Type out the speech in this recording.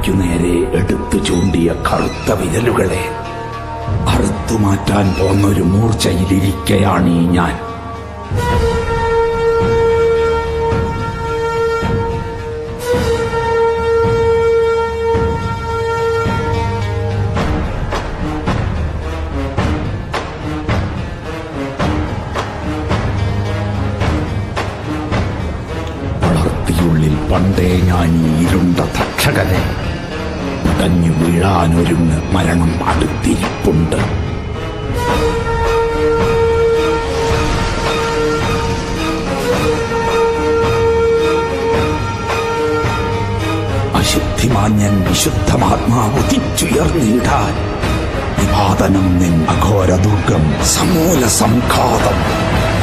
എനിക്കു നേരെ എടുത്തു ചൂണ്ടിയ കറുത്ത വിരലുകളെ അറുത്തുമാറ്റാൻ പോന്നൊരു മൂർച്ചയിലിരിക്കയാണീ ഞാൻ വളർത്തിയുള്ളിൽ പണ്ടേ ഞാൻ ഈ ഇരുണ്ട തക്ഷകനെ ഉടഞ്ഞു വീഴാനൊരുങ്ങ് മരണം അടുത്തിരിപ്പുണ്ട് അശുദ്ധിമാന്യൻ വിശുദ്ധമാത്മാവ് തിച്ചുയർന്നിടാൻ വിവാദനം നിൻ അഘോരദുർഗം സമൂല സംഘാതം